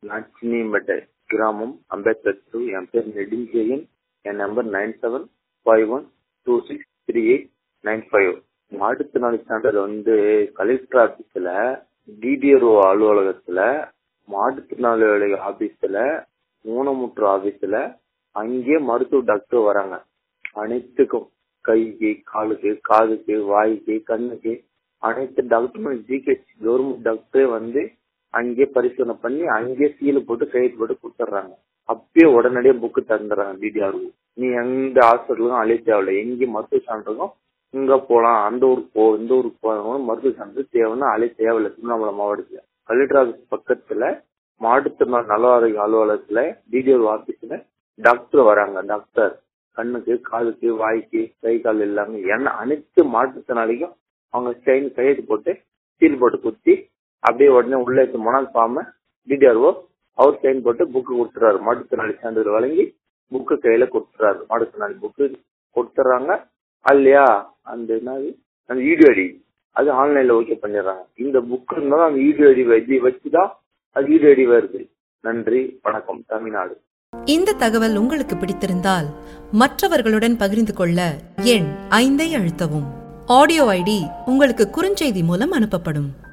நாச்சினியம்பேட்டை கிராமம் அம்பேத்கர் டூ என் பேர் நெடுஞ்செயன் என் number nine seven five one two six three eight nine five மாற்றுத்திறனாளி சான்றிதழ் வந்து கலெக்டர் ஆபீஸ்ல டிடிஆர்ஓ அலுவலகத்துல மாற்றுத்திறனாளி ஆபீஸ்ல ஊனமுற்று ஆபீஸ்ல அங்கேயே மருத்துவ டாக்டர் வராங்க அனைத்துக்கும் கைக்கு காலுக்கு காதுக்கு வாய்க்கு கண்ணுக்கு அனைத்து டாக்டரும் ஜிஹெச் கவர்மெண்ட் டாக்டரே வந்து அங்கேயே பரிசோதனை பண்ணி அங்கேயே சீல் போட்டு கையெழுத்து போட்டு கொடுத்துட்றாங்க அப்பயே உடனடியே புக்கு தந்துடுறாங்க டிடிஆர் நீ எந்த ஹாஸ்பிட்டலுக்கும் அழைய தேவையில்ல எங்கேயும் மருத்துவ சான்றிதழும் இங்க போலாம் அந்த ஊருக்கு போ இந்த ஊருக்கு போகணும் மருத்துவ சான்றிதழ் தேவைன்னா அழைய தேவையில்லை திருவண்ணாமலை மாவட்டத்துல கலெக்டர் ஆபீஸ் பக்கத்துல மாற்றுத்திறனாளி நல ஆரோக்கிய அலுவலகத்துல டிடிஆர் ஆபீஸ்ல டாக்டர் வராங்க டாக்டர் கண்ணுக்கு காதுக்கு வாய்க்கு கை கால் எல்லாமே என்ன அனைத்து மாற்றுத்திறனாளிக்கும் அவங்க செயின் கையெழுத்து போட்டு சீல் போட்டு குத்தி அப்படியே உடனே உள்ள எடுத்து போனால் பாம டிடிஆர்ஓ அவர் சைன் போட்டு புக்கு கொடுத்துறாரு மாற்றுத்திறனாளி சான்றிதழ் வழங்கி புக்கு கையில கொடுத்துறாரு மாற்றுத்திறனாளி புக்கு கொடுத்துட்றாங்க இல்லையா அந்த என்னது அந்த வீடியோ ஐடி அது ஆன்லைன்ல ஓகே பண்ணிடுறாங்க இந்த புக் இருந்தாலும் அந்த வீடியோ ஐடி வச்சு வச்சுதான் அது வீடியோ ஐடி வருது நன்றி வணக்கம் தமிழ்நாடு இந்த தகவல் உங்களுக்கு பிடித்திருந்தால் மற்றவர்களுடன் பகிர்ந்து கொள்ள எண் ஐந்தை அழுத்தவும் ஆடியோ ஐடி உங்களுக்கு குறுஞ்செய்தி மூலம் அனுப்பப்படும்